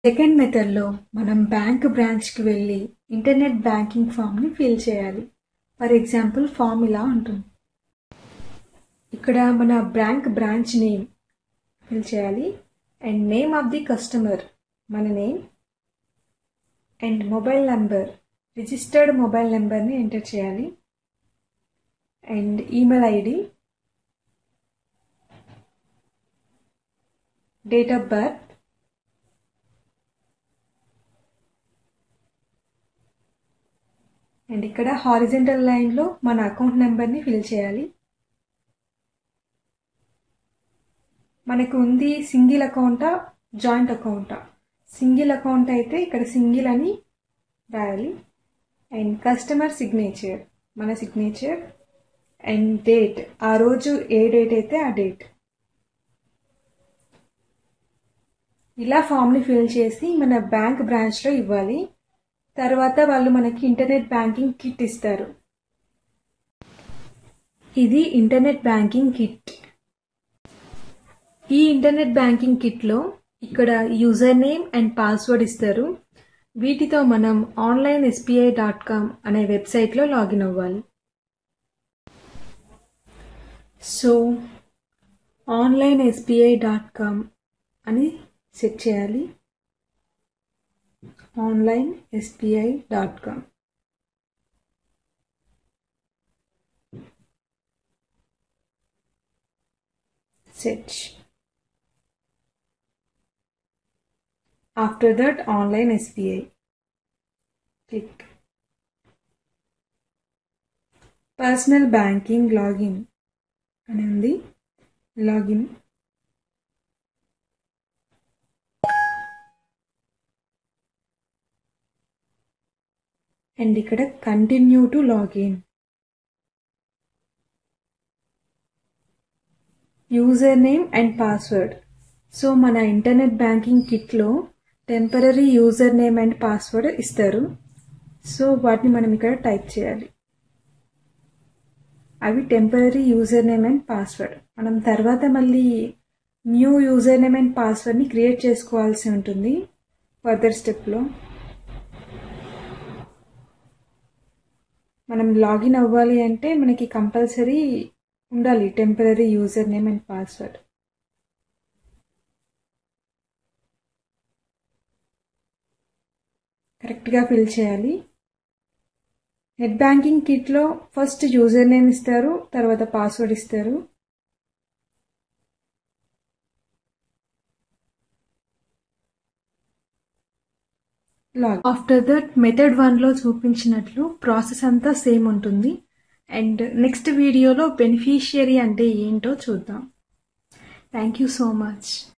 second మెథడ్లో మనం bank బ్రాంచ్కి వెళ్ళి ఇంటర్నెట్ బ్యాంకింగ్ ఫామ్ని ఫిల్ చేయాలి ఫర్ ఎగ్జాంపుల్ ఫామ్ ఇలా ఉంటుంది ఇక్కడ మన బ్యాంక్ బ్రాంచ్ నేమ్ ఫిల్ చేయాలి and name of the customer మన name and mobile number registered mobile నెంబర్ని ఎంటర్ చేయాలి and email ID date of birth and ఇక్కడ హారిజెంటల్ లైన్లో మన అకౌంట్ నెంబర్ని ఫిల్ చేయాలి మనకు ఉంది సింగిల్ అకౌంటా జాయింట్ అకౌంటా సింగిల్ అకౌంట్ అయితే ఇక్కడ సింగిల్ అని రాయాలి అండ్ కస్టమర్ సిగ్నేచర్ మన సిగ్నేచర్ అండ్ డేట్ ఆ రోజు ఏ డేట్ అయితే ఆ డేట్ ఇలా ఫామ్ని ఫిల్ చేసి మన బ్యాంక్ బ్రాంచ్లో ఇవ్వాలి తర్వాత వాళ్ళు మనకి ఇంటర్నెట్ బ్యాంకింగ్ కిట్ ఇస్తారు ఇది ఇంటర్నెట్ బ్యాంకింగ్ కిట్ ఈ ఇంటర్నెట్ బ్యాంకింగ్ కిట్లో ఇక్కడ యూజర్ నేమ్ అండ్ పాస్వర్డ్ ఇస్తారు వీటితో మనం ఆన్లైన్ ఎస్బీఐ డాట్ కామ్ అనే వెబ్సైట్లో లాగిన్ అవ్వాలి so online SBI dot com అని సెట్ చేయాలి online SBI dot com search after that online SBI click personal banking login అని ఉంది లాగిన్ అండ్ ఇక్కడ continue to login user name and password so మన internet banking కిట్లో temporary user name and password ఇస్తారు so వాటిని మనం ఇక్కడ type చేయాలి అవి temporary user name and password మనం తర్వాత మళ్ళీ న్యూ యూజర్ నేమ్ అండ్ పాస్వర్డ్ని క్రియేట్ చేసుకోవాల్సి ఉంటుంది ఫర్దర్ స్టెప్లో మనం లాగిన్ అవ్వాలి అంటే మనకి కంపల్సరీ ఉండాలి temporary user name and password కరెక్ట్గా ఫిల్ చేయాలి నెట్ బ్యాంకింగ్ కిట్లో ఫస్ట్ యూజర్ నేమ్ ఇస్తారు తర్వాత పాస్వర్డ్ ఇస్తారు లాగ్ ఆఫ్టర్ దట్ మెథడ్ వన్లో చూపించినట్లు ప్రాసెస్ అంతా సేమ్ ఉంటుంది అండ్ నెక్స్ట్ వీడియోలో బెనిఫిషియరీ అంటే ఏంటో చూద్దాం థ్యాంక్ యూ సో మచ్